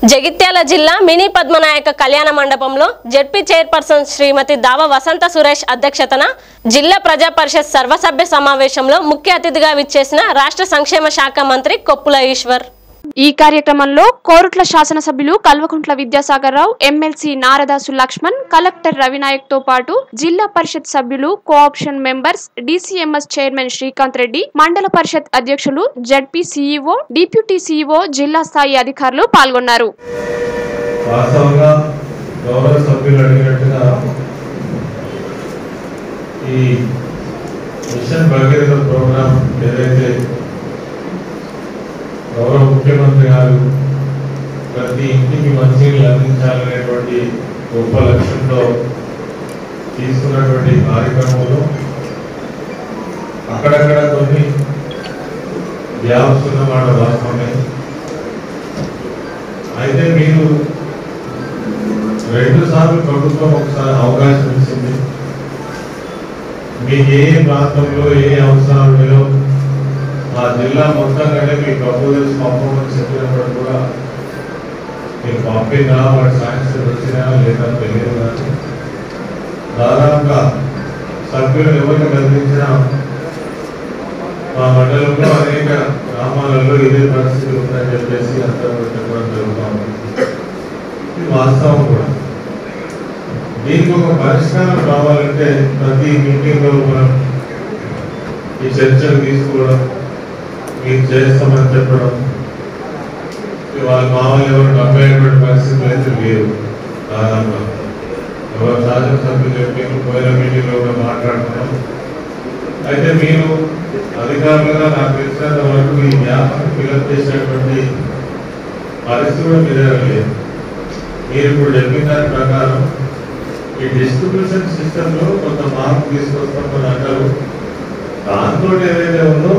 జగిత్యాల జిల్లా మినీ పద్మనాయక కళ్యాణ మండపంలో జెడ్పీ చైర్పర్సన్ శ్రీమతి దావ వసంత సురేష్ అధ్యక్షతన జిల్లా ప్రజా పరిషత్ సర్వసభ్య సమావేశంలో ముఖ్య అతిథిగా విచ్చేసిన రాష్ట్ర సంక్షేమ శాఖ మంత్రి కొప్పుల ఈశ్వర్ ఈ కార్యక్రమంలో కోరుట్ల శాసనసభ్యులు కల్వకుంట్ల విద్యాసాగర్ రావు ఎమ్మెల్సీ నారదాసు లక్ష్మణ్ కలెక్టర్ రవినాయక్ తో పాటు జిల్లా పరిషత్ సభ్యులు co-option members DCMS chairman Srikanth Reddy Mandal Parishad అధ్యక్షులు జడ్పీ సీఈఓ డిప్యూటీ సీఈఓ జిల్లా స్థాయి అధికారులు పాల్గొన్నారు వాస్తవంగా గౌరవ సభ్యులు అడిగినట్టుగా ఈ మిషన్ భగీరథ ప్రోగ్రాం ఏదైతే గౌరవ ముఖ్యమంత్రి గారు ప్రతి ఇంటికి మంచినీళ్ళు అందించాలనేటువంటి గొప్ప లక్ష్యంతో తీసుకున్నటువంటి కార్యక్రమంలో అక్కడక్కడ కొన్ని గ్యాప్స్ ఉన్నమాట వాస్తవమే అయితే మీరు రెండు సార్లు ప్రభుత్వం ఒకసారి అవకాశం ఇచ్చింది మీకు ఏ ప్రాంతంలో ఏ అవసరాలు ఉన్నాయో ఆ జిల్లా మొత్తంగానే మీ ప్రపోజల్స్ పంపమని చెప్పినప్పుడు కూడా మీరు పంపినా వాటి శాంక్షన్ వచ్చినా లేదా తెలియదు కానీ దాదాపుగా సభ్యులు ఎవరిని కల్పించినా మా మండలంలో అనేక గ్రామాలలో ఇదే పరిస్థితి ఉందని చెప్పేసి అందరూ చెప్పడం జరుగుతూ ఉంది ఇది వాస్తవం కూడా దీనికి ఒక పరిష్కారం రావాలంటే ప్రతి మీటింగ్లో మనం ఈ చర్చలు తీసుకోవడం మీరు చేస్తామని చెప్పడం వాళ్ళ మామూలు ఎవరు నమ్మేటువంటి పరిస్థితులు అయితే లేవు దాదాపుగా ఎవరు శాసనసభ్యులు చెప్పి పోయిన మీటింగ్లో కూడా మాట్లాడుతున్నాం అయితే మీరు అధికారులుగా నాకు తెలిసినంత వరకు ఈ జ్ఞాపకం ఫిలప్ చేసినటువంటి పరిస్థితి కూడా మీ దగ్గర లేదు మీరు ఇప్పుడు చెప్పిన దాని ప్రకారం ఈ డిస్ట్రిబ్యూషన్ సిస్టమ్ లో కొంత మార్పు తీసుకొస్తామని అంటారు దాంతో ఏదైతే ఉందో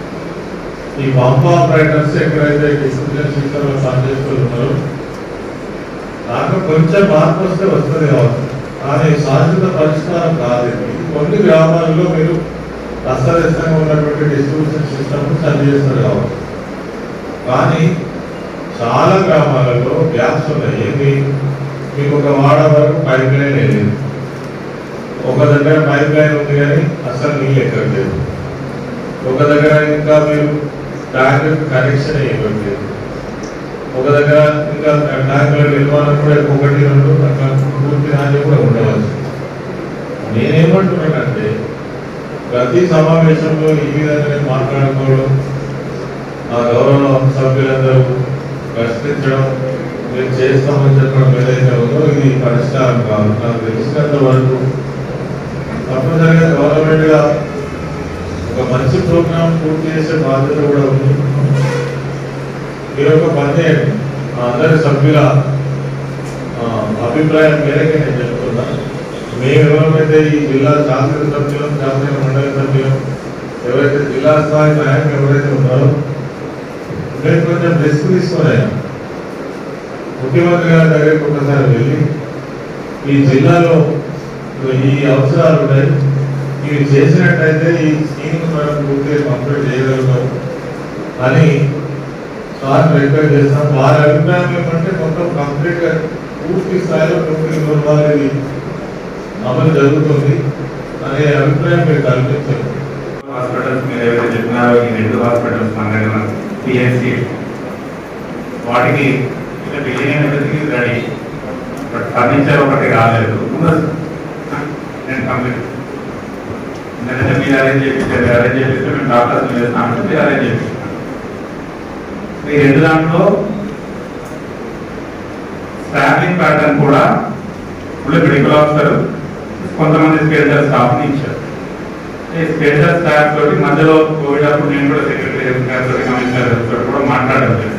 ఈ పంప్ ఆపరేటర్స్ ఎక్కడైతే డిస్ట్రిబ్యూషన్ సిస్టమ్ లో పనిచేస్తున్నారో దాంట్లో కొంచెం మార్పు వస్తే వస్తుంది కావచ్చు కానీ శాశ్వత పరిష్కారం కాదు ఇది. కొన్ని గ్రామాల్లో మీరు అస్తవ్యస్తంగా ఉన్నటువంటి డిస్ట్రిబ్యూషన్ సిస్టమ్ సరి చేస్తారు కావచ్చు కానీ చాలా గ్రామాలలో గ్యాప్స్ ఉన్నాయి ఏంటి మీకు ఒక వాడ వరకు పైప్ లైన్ లేదు ఒక దగ్గర పైప్ లైన్ ఉంది కానీ అసలు నీళ్ళు ఎక్కట్లేదు ఒక దగ్గర ఇంకా మీరు ట్యాంక్ కనెక్షన్ ఇవ్వట్లేదు ఒక దగ్గర ఇంకా ట్యాంకుల నిర్మాణం కూడా ఒకటి రెండు అట్లా పూర్తి నాణ్యం కూడా ఉండవచ్చు నేనేమంటున్నానంటే ప్రతి సమావేశంలో ఈ విధంగా మాట్లాడుకోవడం ఆ గౌరవ సభ్యులందరూ ప్రశ్నించడం మేము చేస్తామని చెప్పడం ఏదైతే ఉందో ఇది పరిష్కారం కాదు నాకు తెలిసినంత వరకు తప్పనిసరిగా గవర్నమెంట్ గా ఒక మంచి ప్రోగ్రామ్ పూర్తి చేసే బాధ్యత కూడా ఉంది మీరు ఒక పని చేయండి మా అందరి సభ్యుల ఆ, అభిప్రాయం మేరకే నేను చెప్తున్నా మేము ఎవరైతే ఈ జిల్లా శాసన సభ్యులం శాసన మండలి సభ్యులం ఎవరైతే జిల్లా స్థాయి నాయకులు ఎవరైతే ఉన్నారో నేను కొంచెం రిస్క్ తీసుకున్నాను ముఖ్యమంత్రి గారి దగ్గరికి ఒకసారి వెళ్ళి ఈ జిల్లాలో ఈ అవసరాలు ఉన్నాయి ఇవి చేసినట్టయితే ఈ స్కీమ్ మనం పూర్తిగా కంప్లీట్ చేయగలుగుతాం అని సార్ రిక్వెస్ట్ చేస్తాం వారి అభిప్రాయం ఏమంటే మొత్తం కంప్లీట్ గా పూర్తి స్థాయిలో నూటికి నూరు రూపాయలు ఇది అమలు జరుగుతుంది అనే అభిప్రాయం మీరు కల్పించారు హాస్పిటల్స్ మీరు ఏవైతే చెప్పినారో ఈ రెండు హాస్పిటల్స్ మన దగ్గర పిహెచ్సి వాటికి ఇలా బిల్డింగ్ అనేది రెడీ బట్ ఫర్నిచర్ ఒకటి రాలేదు నేను కంప్లీట్ ఎందుకంటే మీరు అరేంజ్ చేపించారు అరేంజ్ చేపిస్తే మేము డాక్టర్స్ చేస్తామంటే మీరు అరేంజ్ చేపిస్తాం ఈ రెండు దాంట్లో స్టాఫింగ్ ప్యాటర్న్ కూడా ఇప్పుడు మెడికల్ ఆఫీసర్ కొంతమంది స్కేటర్ స్టాఫ్ని ఇచ్చారు ఈ స్పెషల్ స్టాఫ్ తోటి మధ్యలో కోవిడ్ అప్పుడు నేను కూడా సెక్రటరీ గారితో కమిషనర్ గారితో కూడా మాట్లాడడం జరిగింది.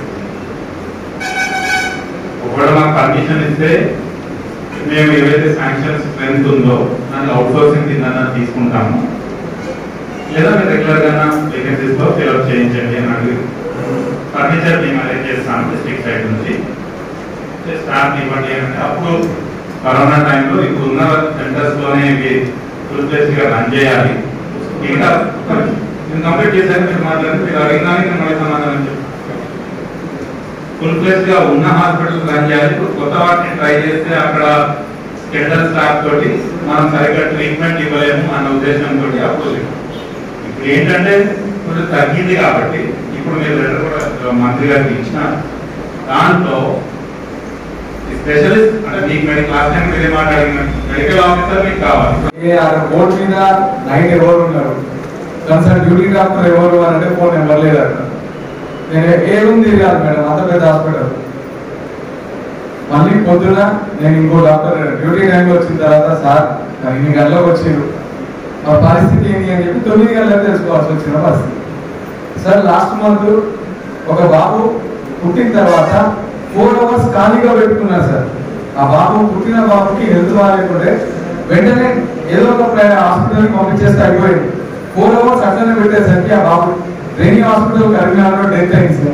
ఒకవేళ మాకు పర్మిషన్ ఇస్తే మేము ఏవైతే శాంక్షన్ స్ట్రెంత్ ఉందో దాన్ని అవుట్ సోర్సింగ్ కింద తీసుకుంటాము లేదా మీరు రెగ్యులర్ గా వేకెన్సీస్ లో ఫిల్అప్ చేయించండి అని అడిగి ఫర్నిచర్ మేము అరేంజ్ చేస్తాము డిస్ట్రిక్ట్ సైడ్ నుంచి స్టాఫ్ ఇవ్వండి అంటే అప్పుడు కరోనా టైంలో ఇప్పుడు ఉన్న సెంటర్స్ లోనే ఇవి ఫుల్ ఫ్లెజ్ గా రన్ చేయాలి ఇంకా నేను కంప్లీట్ చేశాను మీరు మాట్లాడి మీరు అడిగినా నేను మళ్ళీ సమాధానం చెప్తాను ఫుల్ ఫ్లెజ్ గా ఉన్న హాస్పిటల్ రన్ చేయాలి ఇప్పుడు కొత్త వాటిని ట్రై చేస్తే అక్కడ స్కెడల్ స్టాఫ్ తోటి మనం సరిగ్గా ట్రీట్మెంట్ ఇవ్వలేము అన్న ఉద్దేశంతో అప్పుడు ఇప్పుడు ఏంటంటే కొంచెం తగ్గింది కాబట్టి ఇప్పుడు మీరు లెటర్ కూడా మంత్రి గారికి ఇచ్చిన దాంట్లో స్పెషలిస్ట్ అంటే మీకు మెడికల్ క్లాస్ టైం మీరే మాట్లాడిన మెడికల్ ఆఫీసర్ మీకు కావాలి ఏ ఆ బోర్డు మీద నైట్ ఎవరు ఉన్నారు కన్సల్ట్ డ్యూటీ డాక్టర్ ఎవరు అని అంటే ఫోన్ నెంబర్ లేదు అక్కడ నేను ఏ రూమ్ తిరిగాను మేడం అంత పెద్ద హాస్పిటల్ మళ్ళీ పొద్దున నేను ఇంకో డాక్టర్ డ్యూటీ టైంలో వచ్చిన తర్వాత సార్ నాకు ఇన్ని గంటలకు వచ్చిండు మా పరిస్థితి ఏంటి అని చెప్పి తొమ్మిది గంటలకు తెలుసుకోవాల్సి వచ్చిన పరిస్థితి సార్ లాస్ట్ మంత్ ఒక బాబు పుట్టిన తర్వాత ఫోర్ అవర్స్ ఖాళీగా పెట్టుకున్నారు సార్ ఆ బాబు పుట్టిన బాబుకి హెల్త్ బాగాలేకుంటే వెంటనే ఏదో ఒక హాస్పిటల్కి పంపించేస్తే అయిపోయింది ఫోర్ అవర్స్ అట్లనే పెట్టేసరికి ఆ బాబు రెయినీ హాస్పిటల్ కరీంనగర్లో డెత్ అయింది సార్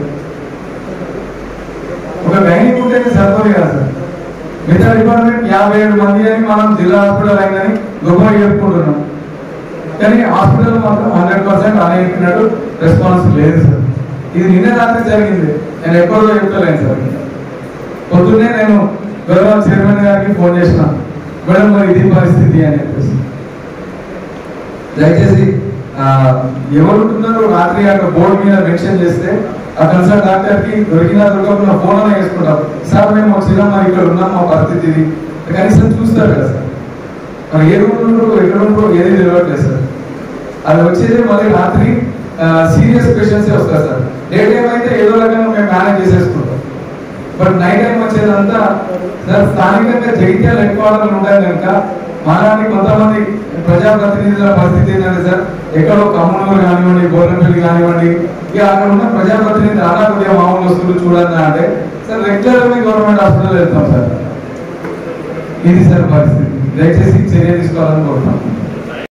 ఒక గైనిక్ ఉంటేనే సరిపోదు కదా సార్ మిగతా డిపార్ట్మెంట్ యాభై ఏడు మంది అని మనం జిల్లా హాస్పిటల్ అయిందని గొప్పగా చెప్పుకుంటున్నాం కానీ హాస్పిటల్ మాత్రం హండ్రెడ్ పర్సెంట్ అనేకున్నట్టు రెస్పాన్స్ లేదు సార్ ఇది నిన్న రాత్రి జరిగింది నేను ఎక్కడో చెప్తలేను సార్ పొద్దున్నే నేను గౌరవ చైర్మన్ గారికి ఫోన్ చేసిన మేడం మరి ఇది పరిస్థితి అని చెప్పేసి దయచేసి ఆ, ఎవరు ఉంటున్నారో రాత్రి అక్కడ బోర్డు మీద మెన్షన్ చేస్తే ఆ కన్సల్ట్ డాక్టర్ కి దొరికినా దొరకకుండా ఫోన్ అనే వేసుకుంటాం సార్ మేము వచ్చినాం మరి ఇక్కడ ఉన్నాం మా పరిస్థితి ఇది కనీసం చూస్తారు కదా సార్ మరి ఏ రూమ్ ఉంటారో ఎక్కడ ఉంటారో ఏది తెలియట్లేదు సార్ అది వచ్చేది మళ్ళీ రాత్రి సీరియస్ పేషెంట్స్ వస్తారు సార్ డే టైం అయితే ఏదో రకంగా మేము మేనేజ్ చేసేసుకుంటాం బట్ నైట్ టైం వచ్చేదంతా సార్ స్థానికంగా జగిత్యాల హెడ్ క్వార్టర్లు ఉంటాయి కనుక మాలాంటి కొంతమంది ప్రజాప్రతినిధుల పరిస్థితి ఏంటంటే సార్ ఎక్కడో కమ్మనూరు కానివ్వండి గోరంపల్లి కానివ్వండి ఇక అక్కడ ఉన్న ప్రజాప్రతినిధి అలా కొద్దిగా మామూలు వస్తువులు చూడాలి అంటే సార్ రెగ్యులర్ గవర్నమెంట్ హాస్పిటల్ వెళ్తాం సార్ ఇది సార్ పరిస్థితి దయచేసి చర్య తీసుకోవాలని కోరుతాం